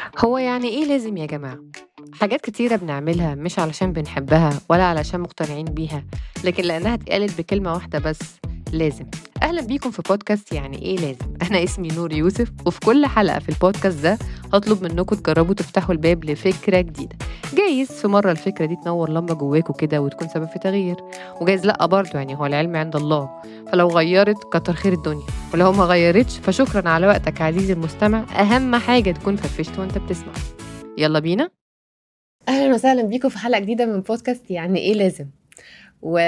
هو يعني إيه لازم يا جماعة؟ حاجات كتيرة بنعملها مش علشان بنحبها ولا علشان مقتنعين بيها لكن لأنها اتقالت بكلمة واحدة بس لازم أهلا بيكم في بودكاست يعني إيه لازم أنا اسمي نور يوسف وفي كل حلقة في البودكاست ده هطلب منكم تجربوا تفتحوا الباب لفكرة جديدة جايز في مرة الفكرة دي تنور لمبة جواكوا كده وتكون سبب في تغيير وجايز لأ برضه يعني هو العلم عند الله فلو غيرت كتر خير الدنيا ولو ما غيرتش فشكرا على وقتك عزيزي المستمع أهم حاجة تكون فرفشت وانت بتسمع يلا بينا اهلا وسهلا بيكم في حلقه جديده من بودكاست يعني ايه لازم و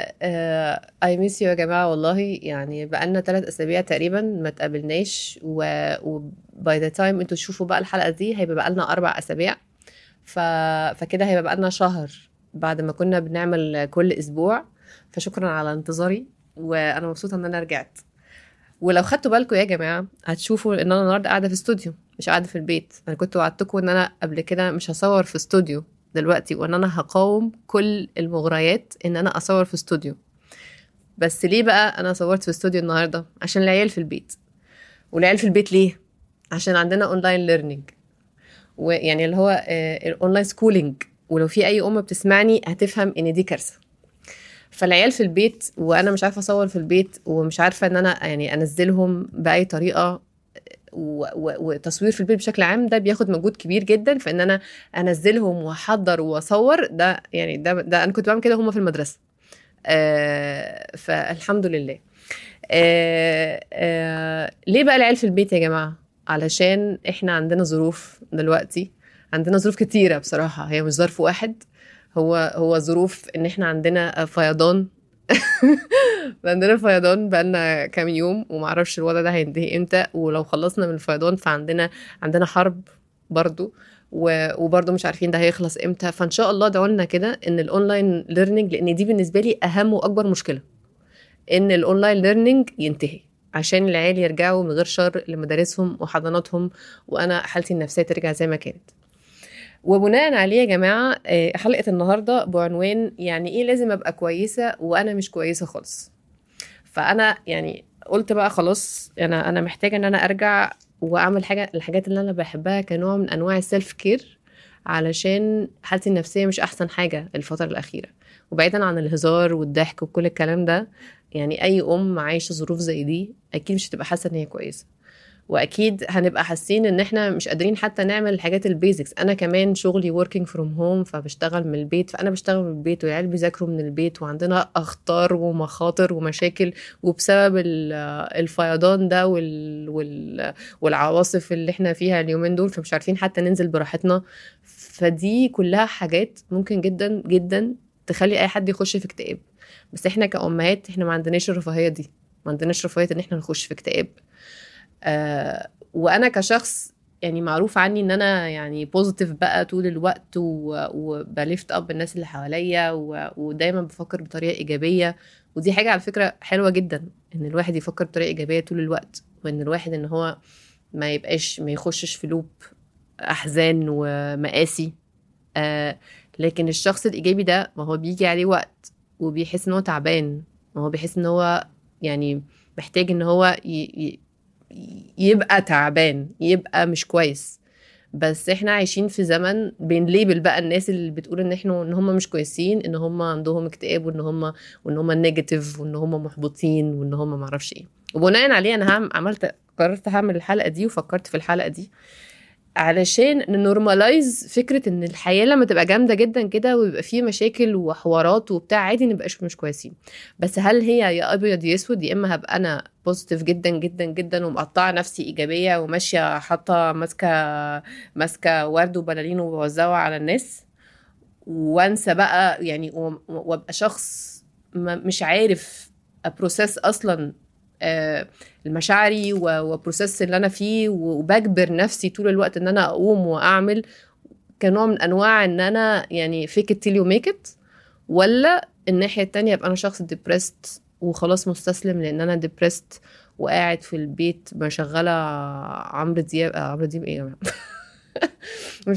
اي ميس يو يا جماعه والله يعني بقالنا ثلاث اسابيع تقريبا ما تقابلناش و باي ذا تايم انتوا تشوفوا بقى الحلقه دي هيبقى بقالنا اربع اسابيع ف... فكده هيبقى بقالنا شهر بعد ما كنا بنعمل كل اسبوع فشكرا على انتظاري وانا مبسوطه ان انا رجعت ولو خدتوا بالكم يا جماعه هتشوفوا ان انا النهارده قاعده في استوديو مش قاعده في البيت انا كنت وعدتكم ان انا قبل كده مش هصور في استوديو دلوقتي وان انا هقاوم كل المغريات ان انا اصور في استوديو بس ليه بقى انا صورت في استوديو النهارده عشان العيال في البيت والعيال في البيت ليه عشان عندنا اونلاين ليرنينج ويعني اللي هو الاونلاين سكولينج ولو في اي ام بتسمعني هتفهم ان دي كارثه فالعيال في البيت وانا مش عارفه اصور في البيت ومش عارفه ان انا يعني انزلهم باي طريقه وتصوير في البيت بشكل عام ده بياخد مجهود كبير جدا فان انا انزلهم واحضر واصور ده يعني ده, ده انا كنت بعمل كده هم في المدرسه آه فالحمد لله آه آه ليه بقى العيال في البيت يا جماعه علشان احنا عندنا ظروف دلوقتي عندنا ظروف كتيره بصراحه هي مش ظرف واحد هو هو ظروف ان احنا عندنا فيضان عندنا فيضان بقالنا كام يوم ومعرفش الوضع ده هينتهي امتى ولو خلصنا من الفيضان فعندنا عندنا حرب برضو وبرضه مش عارفين ده هيخلص امتى فان شاء الله دعوا لنا كده ان الاونلاين ليرنينج لان دي بالنسبه لي اهم واكبر مشكله ان الاونلاين ليرنينج ينتهي عشان العيال يرجعوا من غير شر لمدارسهم وحضاناتهم وانا حالتي النفسيه ترجع زي ما كانت وبناء عليه يا جماعه حلقه النهارده بعنوان يعني ايه لازم ابقى كويسه وانا مش كويسه خالص فانا يعني قلت بقى خلاص انا انا محتاجه ان انا ارجع واعمل حاجه الحاجات اللي انا بحبها كنوع من انواع السيلف كير علشان حالتي النفسيه مش احسن حاجه الفتره الاخيره وبعيدا عن الهزار والضحك وكل الكلام ده يعني اي ام عايشه ظروف زي دي اكيد مش هتبقى حاسه ان هي كويسه واكيد هنبقى حاسين ان احنا مش قادرين حتى نعمل الحاجات البيزكس انا كمان شغلي working from home فبشتغل من البيت فانا بشتغل من البيت والعيال بيذاكروا من البيت وعندنا اخطار ومخاطر ومشاكل وبسبب الفيضان ده وال... وال... والعواصف اللي احنا فيها اليومين دول فمش عارفين حتى ننزل براحتنا فدي كلها حاجات ممكن جدا جدا تخلي اي حد يخش في اكتئاب بس احنا كأمهات احنا ما عندناش الرفاهيه دي ما عندناش رفاهيه ان احنا نخش في اكتئاب آه وانا كشخص يعني معروف عني ان انا يعني بوزيتيف بقى طول الوقت وبليفت اب الناس اللي حواليا ودايما بفكر بطريقه ايجابيه ودي حاجه على فكره حلوه جدا ان الواحد يفكر بطريقه ايجابيه طول الوقت وان الواحد ان هو ما يبقاش ما يخشش في لوب احزان ومقاسي آه لكن الشخص الايجابي ده ما هو بيجي عليه وقت وبيحس ان هو تعبان ما هو بيحس ان هو يعني محتاج ان هو ي... يبقى تعبان يبقى مش كويس بس احنا عايشين في زمن بنليبل بقى الناس اللي بتقول ان احنا ان هم مش كويسين ان هم عندهم اكتئاب وان هم وان هم نيجاتيف وان هم محبطين وان هم معرفش ايه وبناء عليه انا عملت قررت هعمل الحلقه دي وفكرت في الحلقه دي علشان نورماليز فكره ان الحياه لما تبقى جامده جدا كده ويبقى فيه مشاكل وحوارات وبتاع عادي نبقاش مش كويسين بس هل هي يا ابيض يا اسود يا اما هبقى انا بوزيتيف جدا جدا جدا ومقطعه نفسي ايجابيه وماشيه حاطه ماسكه ماسكه ورد وبلالين وبوزعه على الناس وانسى بقى يعني وابقى شخص مش عارف ابروسيس اصلا المشاعري وبروسيس اللي انا فيه وبجبر نفسي طول الوقت ان انا اقوم واعمل كنوع من انواع ان انا يعني فيك ات يو ميك ات ولا الناحيه التانية ابقى انا شخص ديبرست وخلاص مستسلم لان انا ديبرست وقاعد في البيت مشغله عمرو دياب عمرو دياب ايه يا جماعه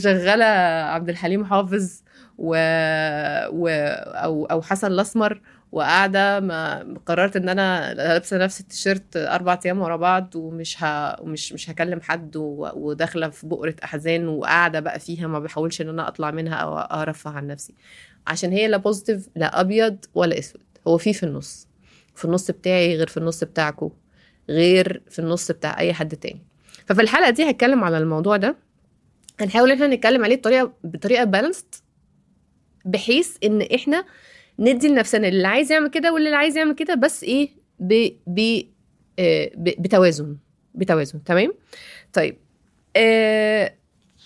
مشغله عبد الحليم حافظ و... و... او او حسن الاسمر وقاعده ما قررت ان انا لابسه نفس التيشيرت اربع ايام ورا بعض ومش ه... ومش مش هكلم حد و... وداخله في بؤره احزان وقاعده بقى فيها ما بحاولش ان انا اطلع منها او ارفه عن نفسي عشان هي لا بوزيتيف لا ابيض ولا اسود هو في في النص في النص بتاعي غير في النص بتاعكو غير في النص بتاع اي حد تاني ففي الحلقه دي هتكلم على الموضوع ده هنحاول ان احنا نتكلم عليه بطريقه بطريقه بالانسد بحيث ان احنا ندي لنفسنا اللي عايز يعمل كده واللي عايز يعمل كده بس ايه ب ب آه بتوازن بتوازن تمام طيب آه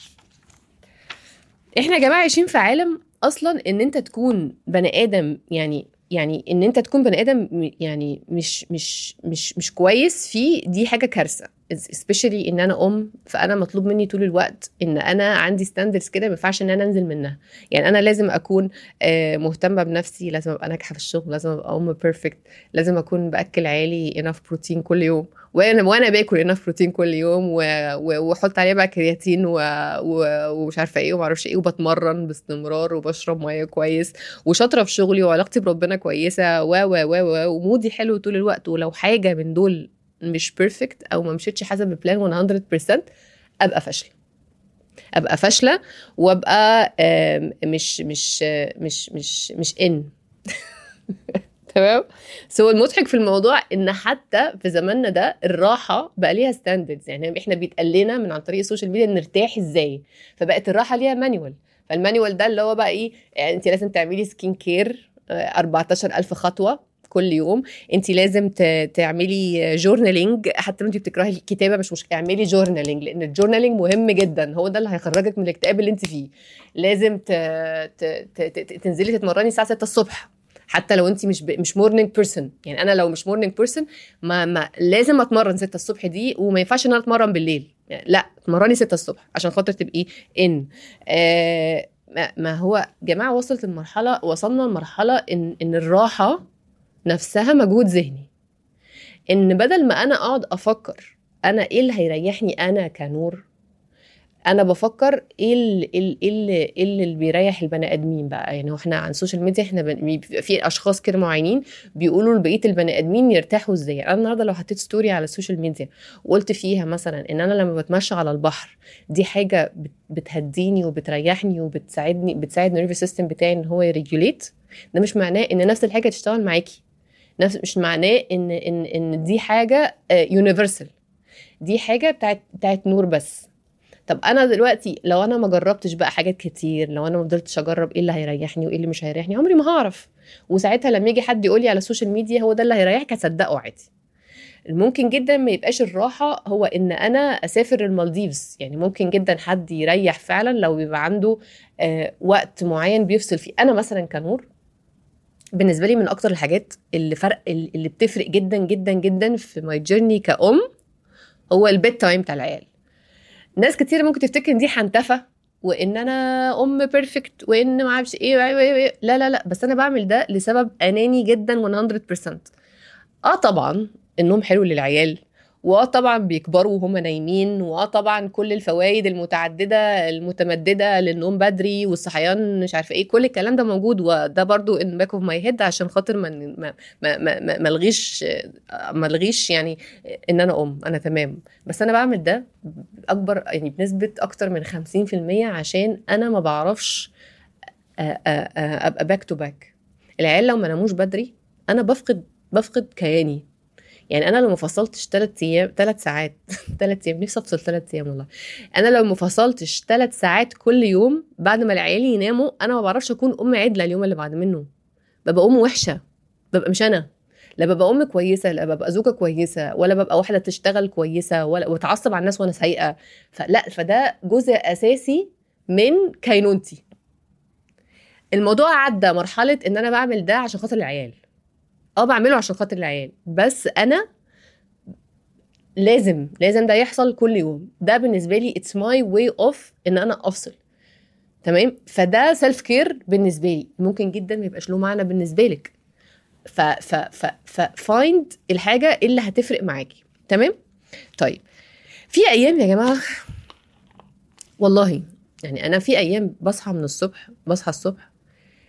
احنا يا جماعه عايشين في عالم اصلا ان انت تكون بني ادم يعني يعني ان انت تكون بني ادم يعني مش مش مش مش كويس فيه دي حاجه كارثه especially ان انا ام فانا مطلوب مني طول الوقت ان انا عندي ستاندرز كده ما ينفعش ان انا انزل منها يعني انا لازم اكون مهتمه بنفسي لازم ابقى ناجحه في الشغل لازم ابقى ام بيرفكت لازم اكون باكل عالي انف بروتين كل يوم وانا وانا باكل انف بروتين كل يوم واحط عليه بقى كرياتين و... و... ومش عارفه ايه وما اعرفش ايه وبتمرن باستمرار وبشرب ميه كويس وشاطره في شغلي وعلاقتي بربنا كويسه و و و ومودي حلو طول الوقت ولو حاجه من دول مش بيرفكت او ما مشيتش حسب البلان 100% ابقى فاشله ابقى فاشله وابقى مش مش مش مش مش ان تمام سو المضحك في الموضوع ان حتى في زماننا ده الراحه بقى ليها ستاندردز يعني احنا بيتقال لنا من عن طريق السوشيال ميديا نرتاح ازاي فبقت الراحه ليها مانيوال فالمانيوال ده اللي هو بقى ايه يعني انت لازم تعملي سكين كير 14000 خطوه كل يوم انت لازم تعملي جورنالينج حتى لو انت بتكرهي الكتابه مش مشكله اعملي جورنالينج لان الجورنالينج مهم جدا هو ده اللي هيخرجك من الاكتئاب اللي انت فيه لازم ت... ت... ت... ت... تنزلي تتمرني الساعه 6 الصبح حتى لو انت مش ب... مش مورنينج بيرسون يعني انا لو مش مورنينج بيرسون ما... ما لازم اتمرن 6 الصبح دي وما ينفعش ان انا اتمرن بالليل يعني لا اتمرني 6 الصبح عشان خاطر تبقي ان آه ما هو جماعه وصلت المرحله وصلنا لمرحله ان ان الراحه نفسها مجهود ذهني ان بدل ما انا اقعد افكر انا ايه اللي هيريحني انا كنور انا بفكر ايه اللي ايه اللي, إيه اللي بيريح البني ادمين بقى يعني احنا عن السوشيال ميديا احنا في اشخاص كده معينين بيقولوا لبقيه البني ادمين يرتاحوا ازاي انا النهارده لو حطيت ستوري على السوشيال ميديا وقلت فيها مثلا ان انا لما بتمشى على البحر دي حاجه بتهديني وبتريحني وبتساعدني بتساعد النيرفس سيستم بتاعي ان هو يريجوليت ده مش معناه ان نفس الحاجه تشتغل معاكي نفس مش معناه ان ان ان دي حاجه يونيفرسال دي حاجه بتاعت بتاعت نور بس طب انا دلوقتي لو انا ما جربتش بقى حاجات كتير لو انا ما فضلتش اجرب ايه اللي هيريحني وايه اللي مش هيريحني عمري ما هعرف وساعتها لما يجي حد يقول لي على السوشيال ميديا هو ده اللي هيريحك هصدقه عادي ممكن جدا ما يبقاش الراحة هو إن أنا أسافر المالديفز يعني ممكن جدا حد يريح فعلا لو بيبقى عنده آه وقت معين بيفصل فيه أنا مثلا كنور بالنسبه لي من اكتر الحاجات اللي فرق اللي بتفرق جدا جدا جدا في ماي جيرني كأم هو البيت تايم بتاع العيال ناس كتير ممكن تفتكر ان دي حنتفه وان انا ام بيرفكت وان ما اعرفش ايه لا لا لا بس انا بعمل ده لسبب اناني جدا 100% اه طبعا النوم حلو للعيال واه طبعا بيكبروا وهم نايمين واه طبعا كل الفوائد المتعدده المتمدده للنوم بدري والصحيان مش عارفه ايه كل الكلام ده موجود وده برضو ان باك اوف ماي هيد عشان خاطر ما ما ما ما, ما الغيش ما الغيش يعني ان انا ام انا تمام بس انا بعمل ده اكبر يعني بنسبه اكتر من 50% عشان انا ما بعرفش ابقى باك تو باك العيال لو ما ناموش بدري انا بفقد بفقد كياني يعني انا لو ما فصلتش ثلاث ايام ثلاث ساعات ثلاث ايام نفسي افصل ثلاث ايام والله انا لو ما فصلتش ثلاث ساعات كل يوم بعد ما العيال يناموا انا ما بعرفش اكون ام عدله اليوم اللي بعد منه ببقى ام وحشه ببقى مش انا لا ببقى ام كويسه لا ببقى زوجه كويسه ولا ببقى واحده بتشتغل كويسه ولا وتعصب على الناس وانا سايقه فلا فده جزء اساسي من كينونتي الموضوع عدى مرحله ان انا بعمل ده عشان خاطر العيال اه بعمله عشان خاطر العيال بس انا لازم لازم ده يحصل كل يوم ده بالنسبه لي اتس ماي واي اوف ان انا افصل تمام فده سيلف كير بالنسبه لي ممكن جدا ما يبقاش له معنى بالنسبه لك ف ف ف ففايند الحاجه اللي هتفرق معاكي تمام طيب في ايام يا جماعه والله يعني انا في ايام بصحى من الصبح بصحى الصبح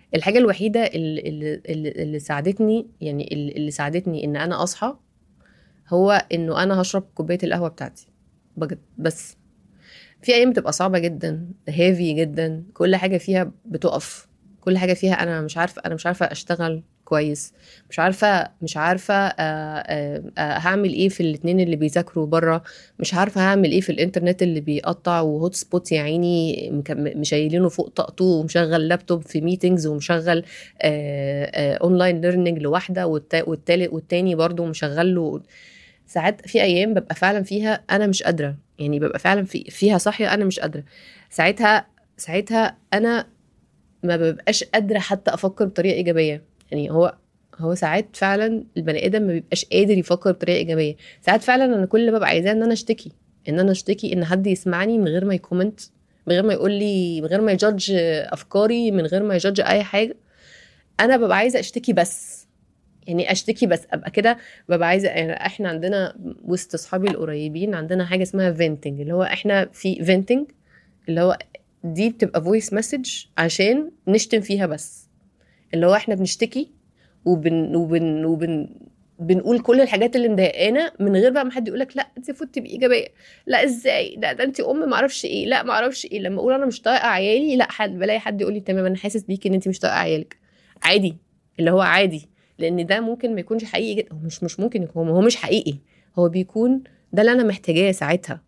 الحاجه الوحيده اللي, اللي, اللي ساعدتني يعني اللي ساعدتني ان انا اصحى هو انه انا هشرب كوبايه القهوه بتاعتي بجد بس في ايام بتبقى صعبه جدا هيفي جدا كل حاجه فيها بتقف كل حاجه فيها انا مش عارفه انا مش عارفه اشتغل كويس مش عارفه مش عارفه آآ آه، آآ آه، آه، هعمل ايه في الاتنين اللي بيذاكروا بره مش عارفه هعمل ايه في الانترنت اللي بيقطع وهوت سبوت يا عيني مشيلينه فوق طاقته ومشغل لابتوب في ميتينجز ومشغل اونلاين ليرنينج لواحده والتالت والتاني برضه مشغل له ساعات في ايام ببقى فعلا فيها انا مش قادره يعني ببقى فعلا في فيها صاحيه انا مش قادره ساعتها ساعتها انا ما ببقاش قادره حتى افكر بطريقه ايجابيه يعني هو هو ساعات فعلا البني ادم ما بيبقاش قادر يفكر بطريقه ايجابيه ساعات فعلا انا كل اللي ببقى عايزاه ان انا اشتكي ان انا اشتكي ان حد يسمعني من غير ما يكومنت من غير ما يقول لي من غير ما يجادج افكاري من غير ما يجادج اي حاجه انا ببقى عايزه اشتكي بس يعني اشتكي بس ابقى كده ببقى عايزه يعني احنا عندنا وسط اصحابي القريبين عندنا حاجه اسمها فينتنج اللي هو احنا في فينتنج اللي هو دي بتبقى فويس مسج عشان نشتم فيها بس اللي هو احنا بنشتكي وبن وبن وبن بنقول كل الحاجات اللي مضايقانا من غير بقى ما حد يقول لك لا انت المفروض تبقي ايجابيه لا ازاي لا ده انت ام ما اعرفش ايه لا ما اعرفش ايه لما اقول انا مش طايقه عيالي لا حد بلاقي حد يقول لي تمام انا حاسس بيكي ان انت مش طايقه عيالك عادي اللي هو عادي لان ده ممكن ما يكونش حقيقي جدا هو مش مش ممكن يكون هو مش حقيقي هو بيكون ده اللي انا محتاجاه ساعتها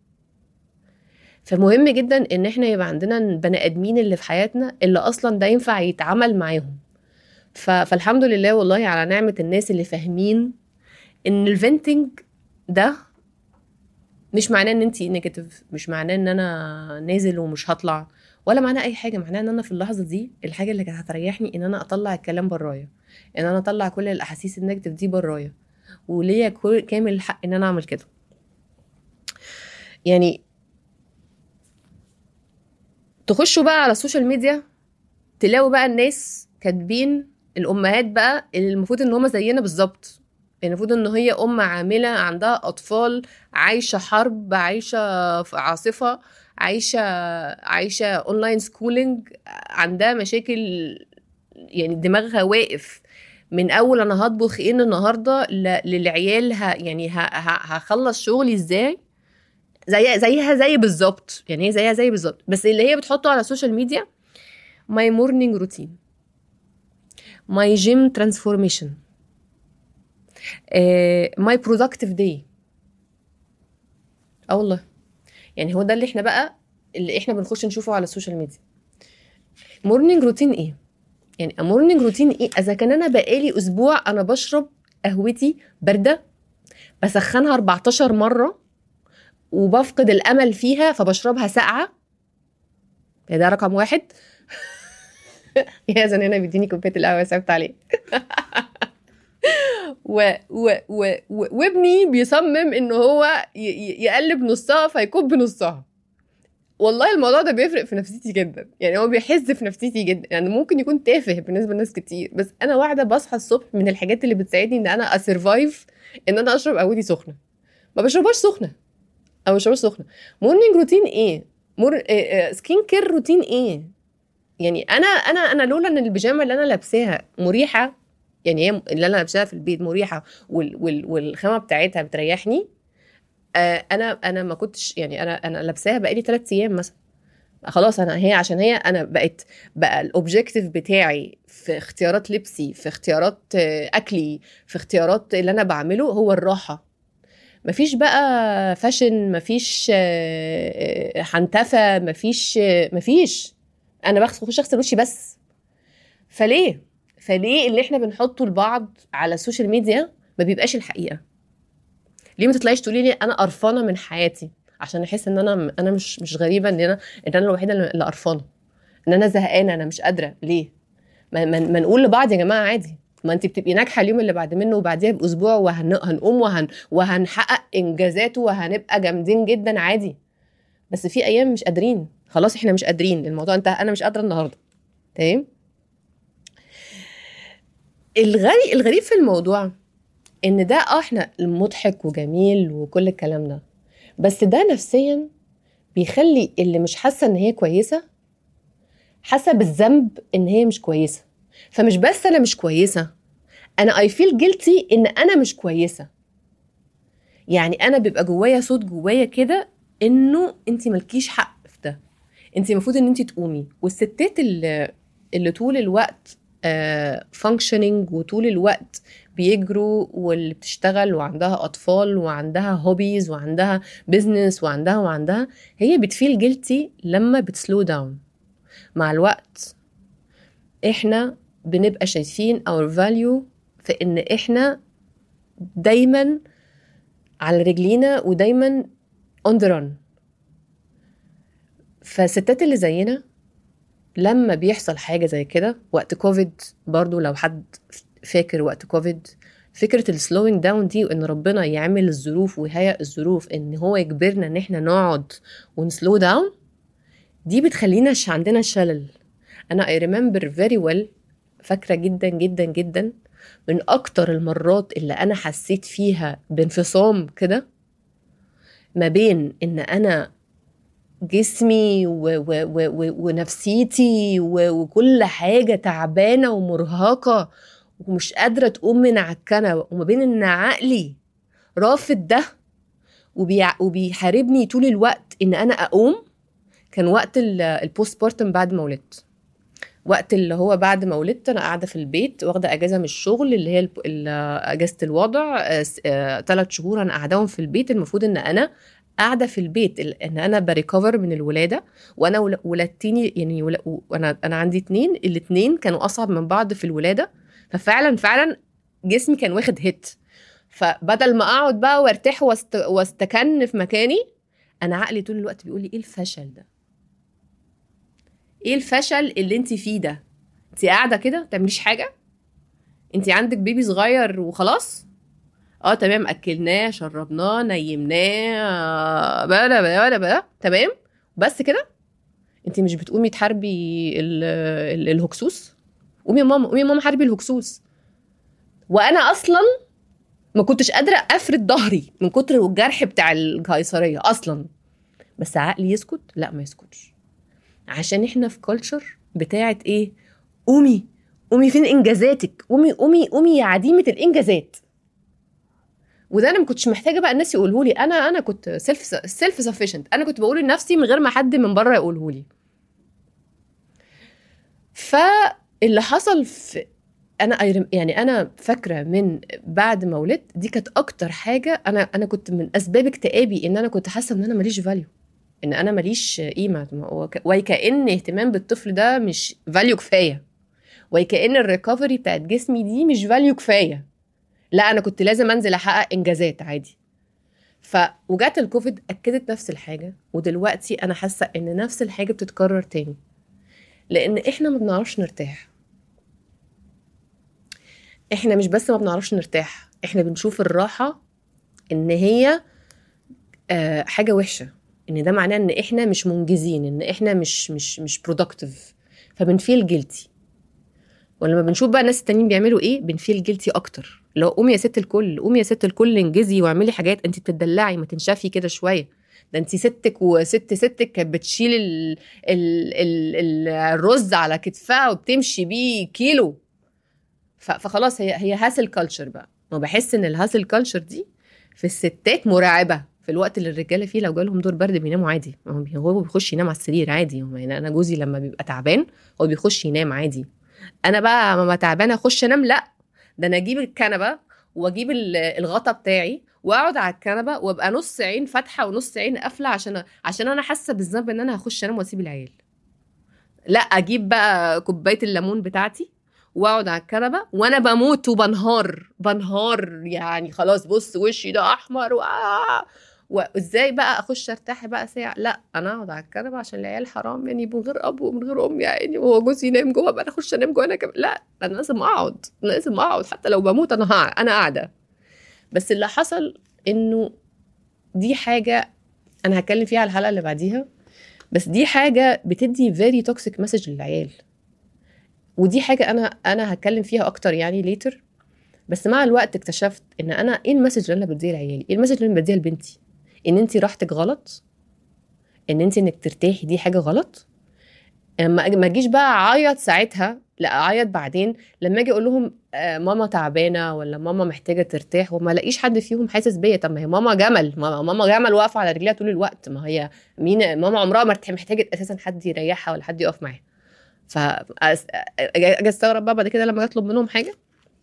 فمهم جدا ان احنا يبقى عندنا البني ادمين اللي في حياتنا اللي اصلا ده ينفع يتعامل معاهم فالحمد لله والله على نعمه الناس اللي فاهمين ان الفنتنج ده مش معناه ان انت نيجاتيف مش معناه ان انا نازل ومش هطلع ولا معناه اي حاجه معناه ان انا في اللحظه دي الحاجه اللي كانت هتريحني ان انا اطلع الكلام برايا ان انا اطلع كل الاحاسيس النيجاتيف دي برايا وليا كامل الحق ان انا اعمل كده يعني تخشوا بقى على السوشيال ميديا تلاقوا بقى الناس كاتبين الامهات بقى اللي المفروض ان هم زينا بالظبط المفروض ان هي ام عامله عندها اطفال عايشه حرب عايشه في عاصفه عايشه عايشه اونلاين سكولينج عندها مشاكل يعني دماغها واقف من اول انا هطبخ ايه النهارده للعيال ها يعني هخلص شغلي ازاي زي زيها زي بالظبط يعني هي زيها زي بالظبط بس اللي هي بتحطه على السوشيال ميديا ماي مورنينج روتين ماي جيم ترانسفورميشن ماي برودكتيف داي اه والله يعني هو ده اللي احنا بقى اللي احنا بنخش نشوفه على السوشيال ميديا مورنينج روتين ايه يعني مورنينج روتين ايه اذا كان انا بقالي اسبوع انا بشرب قهوتي بارده بسخنها 14 مره وبفقد الامل فيها فبشربها ساقعه ده رقم واحد يا زن هنا بيديني كوبايه القهوه ثابت عليه و و و وابني بيصمم ان هو يقلب نصها فيكب نصها والله الموضوع ده بيفرق في نفسيتي جدا يعني هو بيحز في نفسيتي جدا يعني ممكن يكون تافه بالنسبه لناس كتير بس انا واحده بصحى الصبح من الحاجات اللي بتساعدني ان انا اسرفايف ان انا اشرب قهوتي سخنه ما بشربهاش سخنه او بشربهاش سخنه مورنينج روتين ايه مور سكين كير روتين ايه يعني انا انا انا لولا ان البيجامه اللي انا لابساها مريحه يعني هي اللي انا لابساها في البيت مريحه وال وال والخامه بتاعتها بتريحني آه انا انا ما كنتش يعني انا انا لابساها بقالي ثلاث ايام مثلا خلاص انا هي عشان هي انا بقت بقى الاوبجيكتيف بتاعي في اختيارات لبسي في اختيارات اكلي في اختيارات اللي انا بعمله هو الراحه مفيش بقى فاشن مفيش آه، حنتفه مفيش مفيش انا بخش اغسل وشي بس فليه فليه اللي احنا بنحطه لبعض على السوشيال ميديا ما بيبقاش الحقيقه ليه ما تطلعيش تقولي لي انا قرفانه من حياتي عشان احس ان انا انا مش مش غريبه ان انا ان انا الوحيده اللي قرفانه ان انا زهقانه انا مش قادره ليه ما, ما, ما نقول لبعض يا جماعه عادي ما انت بتبقي ناجحه اليوم اللي بعد منه وبعديها باسبوع وهنقوم وهن وهنحقق انجازات وهنبقى جامدين جدا عادي بس في ايام مش قادرين خلاص احنا مش قادرين الموضوع انتهى انا مش قادره النهارده تمام الغريب الغريب في الموضوع ان ده اه احنا مضحك وجميل وكل الكلام ده بس ده نفسيا بيخلي اللي مش حاسه ان هي كويسه حاسه بالذنب ان هي مش كويسه فمش بس انا مش كويسه انا اي فيل جيلتي ان انا مش كويسه يعني انا بيبقى جوايا صوت جوايا كده انه انت مالكيش حق في ده انت المفروض ان انت تقومي والستات اللي اللي طول الوقت فانكشننج uh, وطول الوقت بيجروا واللي بتشتغل وعندها اطفال وعندها هوبيز وعندها بزنس وعندها وعندها هي بتفيل جلتي لما بتسلو داون مع الوقت احنا بنبقى شايفين اور فاليو في ان احنا دايما على رجلينا ودايما اون ذا رن فالستات اللي زينا لما بيحصل حاجه زي كده وقت كوفيد برضو لو حد فاكر وقت كوفيد فكره السلوينج داون دي وان ربنا يعمل الظروف ويهيئ الظروف ان هو يجبرنا ان احنا نقعد ونسلو داون دي بتخلينا عندنا شلل انا اي ريمبر فيري ويل فاكره جدا جدا جدا من اكتر المرات اللي انا حسيت فيها بانفصام كده ما بين ان انا جسمي و و و و ونفسيتي و وكل حاجه تعبانه ومرهقه ومش قادره تقوم من على الكنبه وما بين ان عقلي رافض ده وبيع وبيحاربني طول الوقت ان انا اقوم كان وقت البوست بارتم بعد ما ولدت وقت اللي هو بعد ما ولدت انا قاعده في البيت واخده اجازه من الشغل اللي هي اجازه الوضع ثلاث شهور انا قاعداهم في البيت المفروض ان انا قاعده في البيت ان انا بريكفر من الولاده وانا ولدتني يعني وانا انا عندي اتنين الاتنين كانوا اصعب من بعض في الولاده ففعلا فعلا جسمي كان واخد هيت فبدل ما اقعد بقى وارتاح واست... واستكن في مكاني انا عقلي طول الوقت بيقول لي ايه الفشل ده ايه الفشل اللي انت فيه ده انت قاعده كده تعمليش حاجه انت عندك بيبي صغير وخلاص اه تمام اكلناه شربناه نيمناه بلا بلا بلا تمام بس كده انت مش بتقومي تحاربي الهكسوس قومي يا ماما قومي يا ماما حاربي الهكسوس وانا اصلا ما كنتش قادره افرد ظهري من كتر الجرح بتاع القيصريه اصلا بس عقلي يسكت لا ما يسكتش عشان احنا في كلتشر بتاعت ايه قومي قومي فين انجازاتك قومي قومي قومي يا عديمه الانجازات وده انا ما كنتش محتاجه بقى الناس يقولوا لي انا انا كنت سيلف سيلف سفيشنت انا كنت بقول لنفسي من غير ما حد من بره يقوله لي فاللي حصل في انا يعني انا فاكره من بعد ما ولدت دي كانت اكتر حاجه انا انا كنت من اسباب اكتئابي ان انا كنت حاسه ان انا ماليش فاليو ان انا ماليش قيمه وكأن اهتمام بالطفل ده مش فاليو كفايه وكأن الريكفري بتاعت جسمي دي مش فاليو كفايه لا انا كنت لازم انزل احقق انجازات عادي ف وجات الكوفيد اكدت نفس الحاجه ودلوقتي انا حاسه ان نفس الحاجه بتتكرر تاني لان احنا ما بنعرفش نرتاح احنا مش بس ما بنعرفش نرتاح احنا بنشوف الراحه ان هي آه حاجه وحشه ان ده معناه ان احنا مش منجزين ان احنا مش مش مش برودكتيف فبنفيل جيلتي ولما بنشوف بقى الناس التانيين بيعملوا ايه بنفيل جيلتي اكتر لو قومي يا ست الكل قومي يا ست الكل انجزي واعملي حاجات انت بتدلعي ما تنشفي كده شويه ده انت ستك وست ستك كانت بتشيل ال ال ال الرز على كتفها وبتمشي بيه كيلو فخلاص هي هي هاسل كلتشر بقى وبحس ان الهاسل كلتشر دي في الستات مرعبه في الوقت اللي الرجاله فيه لو جالهم دور برد بيناموا عادي هو بيخش ينام على السرير عادي يعني انا جوزي لما بيبقى تعبان هو بيخش ينام عادي انا بقى ماما تعبانه اخش انام لا ده انا اجيب الكنبه واجيب الغطا بتاعي واقعد على الكنبه وابقى نص عين فاتحه ونص عين قافله عشان عشان انا حاسه بالذنب ان انا هخش انام واسيب العيال لا اجيب بقى كوبايه الليمون بتاعتي واقعد على الكنبه وانا بموت وبنهار بنهار يعني خلاص بص وشي ده احمر و... وازاي بقى اخش ارتاح بقى ساعه لا انا اقعد على الكنبه عشان العيال حرام يعني من غير اب ومن غير ام يعني وهو جوزي نايم جوه بقى اخش انام جوه انا كمان لا انا لازم اقعد انا لازم اقعد حتى لو بموت انا هقعد انا قاعده بس اللي حصل انه دي حاجه انا هتكلم فيها على الحلقه اللي بعديها بس دي حاجه بتدي فيري توكسيك مسج للعيال ودي حاجه انا انا هتكلم فيها اكتر يعني ليتر بس مع الوقت اكتشفت ان انا ايه المسج اللي انا بديها لعيالي ايه المسج اللي انا بديها لبنتي ان انت راحتك غلط ان انت انك ترتاحي دي حاجه غلط لما ما اجيش بقى اعيط ساعتها لا اعيط بعدين لما اجي اقول لهم آه ماما تعبانه ولا ماما محتاجه ترتاح وما الاقيش حد فيهم حاسس بيا طب ما هي ماما جمل ماما, ماما جمل واقفه على رجليها طول الوقت ما هي مين ماما عمرها ما محتاجه اساسا حد يريحها ولا حد يقف معاها ف اجي استغرب بقى بعد كده لما اطلب منهم حاجه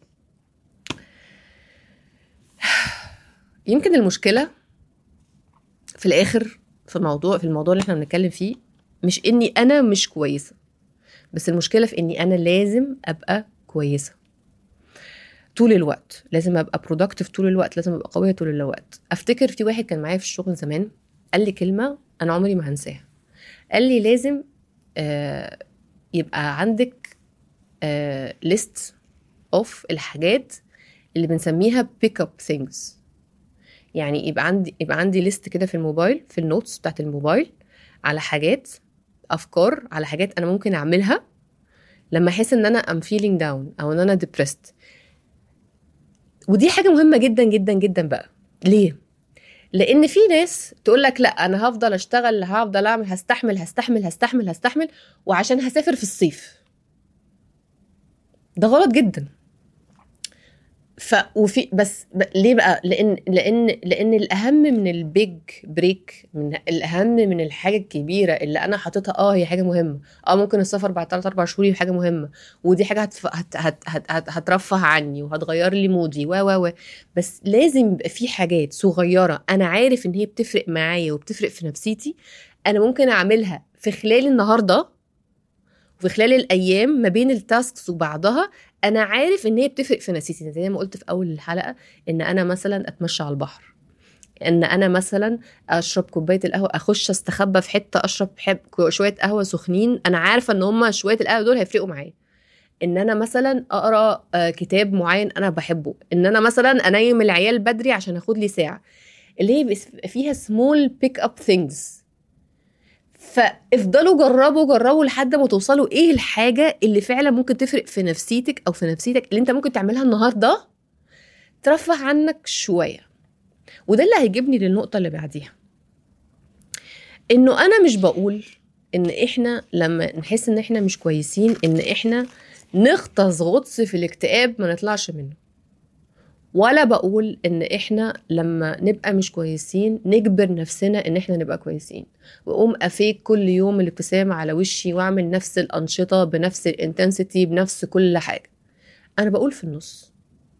يمكن المشكله في الاخر في الموضوع في الموضوع اللي احنا بنتكلم فيه مش اني انا مش كويسه بس المشكله في اني انا لازم ابقى كويسه طول الوقت لازم ابقى برودكتيف طول الوقت لازم ابقى قويه طول الوقت افتكر في واحد كان معايا في الشغل زمان قال لي كلمه انا عمري ما هنساها قال لي لازم آه يبقى عندك آه ليست اوف الحاجات اللي بنسميها بيك اب ثينجز يعني يبقى عندي يبقى عندي ليست كده في الموبايل في النوتس بتاعت الموبايل على حاجات افكار على حاجات انا ممكن اعملها لما احس ان انا ام فيلينج داون او ان انا ديبرست ودي حاجه مهمه جدا جدا جدا بقى ليه لان في ناس تقول لك لا انا هفضل اشتغل هفضل اعمل هستحمل هستحمل هستحمل هستحمل وعشان هسافر في الصيف ده غلط جدا ف وفي بس ب... ليه بقى لان لان لان الاهم من البيج بريك من الاهم من الحاجه الكبيره اللي انا حاططها اه هي حاجه مهمه اه ممكن السفر بعد 3 4 شهور حاجه مهمه ودي حاجه هتف... هت... هت... هت... هت... هترفه عني وهتغير لي مودي و و و بس لازم يبقى في حاجات صغيره انا عارف ان هي بتفرق معايا وبتفرق في نفسيتي انا ممكن اعملها في خلال النهارده وفي خلال الايام ما بين التاسكس وبعضها انا عارف ان هي بتفرق في نفسيتي زي ما قلت في اول الحلقه ان انا مثلا اتمشى على البحر ان انا مثلا اشرب كوبايه القهوه اخش استخبى في حته اشرب حب شويه قهوه سخنين انا عارفه ان هم شويه القهوه دول هيفرقوا معايا ان انا مثلا اقرا كتاب معين انا بحبه ان انا مثلا انيم العيال بدري عشان اخد لي ساعه اللي هي فيها سمول بيك اب ثينجز فافضلوا جربوا جربوا لحد ما توصلوا ايه الحاجه اللي فعلا ممكن تفرق في نفسيتك او في نفسيتك اللي انت ممكن تعملها النهارده ترفه عنك شويه وده اللي هيجيبني للنقطه اللي بعديها انه انا مش بقول ان احنا لما نحس ان احنا مش كويسين ان احنا نغطس غطس في الاكتئاب ما نطلعش منه ولا بقول ان احنا لما نبقى مش كويسين نجبر نفسنا ان احنا نبقى كويسين واقوم افيك كل يوم الابتسامه على وشي واعمل نفس الانشطه بنفس الانتنسيتي بنفس كل حاجه انا بقول في النص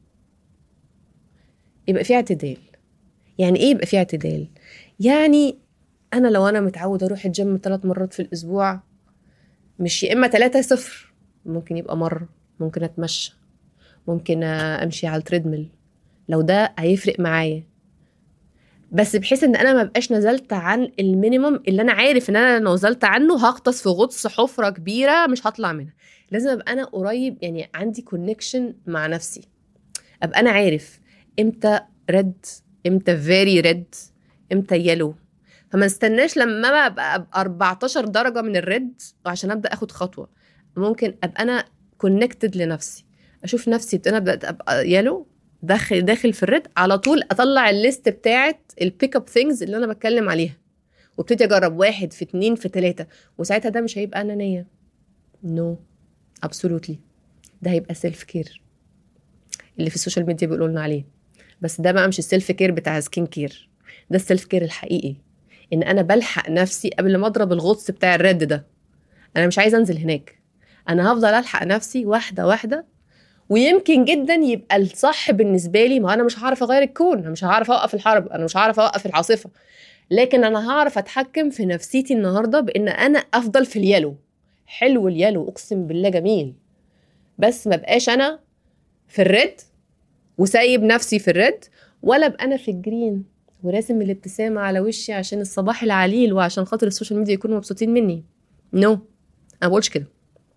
يبقى في اعتدال يعني ايه يبقى في اعتدال يعني انا لو انا متعود اروح الجيم ثلاث مرات في الاسبوع مش يا اما ثلاثة صفر ممكن يبقى مره ممكن اتمشى ممكن امشي على التريدميل لو ده هيفرق معايا بس بحيث ان انا ما بقاش نزلت عن المينيمم اللي انا عارف ان انا لو نزلت عنه هغطس في غطس حفره كبيره مش هطلع منها لازم ابقى انا قريب يعني عندي كونكشن مع نفسي ابقى انا عارف امتى ريد امتى فيري ريد امتى يلو فما استناش لما ابقى 14 درجه من الريد عشان ابدا اخد خطوه ممكن ابقى انا كونكتد لنفسي اشوف نفسي انا بدات ابقى يلو داخل داخل في الريد على طول اطلع الليست بتاعت البيك اب ثينجز اللي انا بتكلم عليها وابتدي اجرب واحد في اتنين في تلاته وساعتها ده مش هيبقى انانيه نو no. ابسولوتلي ده هيبقى سيلف كير اللي في السوشيال ميديا بيقولوا لنا عليه بس ده بقى مش السيلف كير بتاع سكين كير ده السيلف كير الحقيقي ان انا بلحق نفسي قبل ما اضرب الغطس بتاع الرد ده انا مش عايزه انزل هناك انا هفضل الحق نفسي واحده واحده ويمكن جدا يبقى الصح بالنسبه لي ما انا مش هعرف اغير الكون انا مش هعرف اوقف الحرب انا مش هعرف اوقف العاصفه لكن انا هعرف اتحكم في نفسيتي النهارده بان انا افضل في اليلو حلو اليلو اقسم بالله جميل بس ما بقاش انا في الريد وسايب نفسي في الريد ولا ابقى انا في الجرين وراسم الابتسامه على وشي عشان الصباح العليل وعشان خاطر السوشيال ميديا يكونوا مبسوطين مني نو no. انا بقولش كده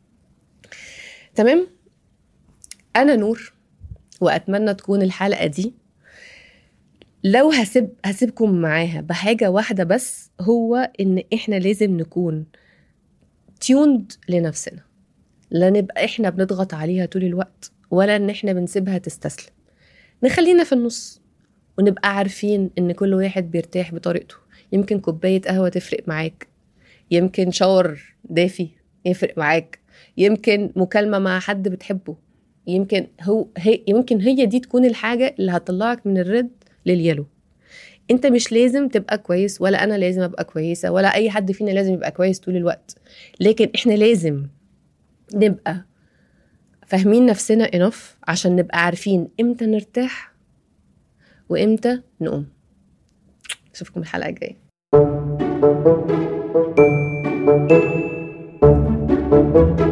تمام انا نور واتمنى تكون الحلقه دي لو هسيب هسيبكم معاها بحاجه واحده بس هو ان احنا لازم نكون تيوند لنفسنا لا نبقى احنا بنضغط عليها طول الوقت ولا ان احنا بنسيبها تستسلم نخلينا في النص ونبقى عارفين ان كل واحد بيرتاح بطريقته يمكن كوبايه قهوه تفرق معاك يمكن شاور دافي يفرق معاك يمكن مكالمه مع حد بتحبه يمكن هو هي يمكن هي دي تكون الحاجه اللي هتطلعك من الريد لليلو انت مش لازم تبقى كويس ولا انا لازم ابقى كويسه ولا اي حد فينا لازم يبقى كويس طول الوقت لكن احنا لازم نبقى فاهمين نفسنا انف عشان نبقى عارفين امتى نرتاح وامتى نقوم اشوفكم الحلقه الجايه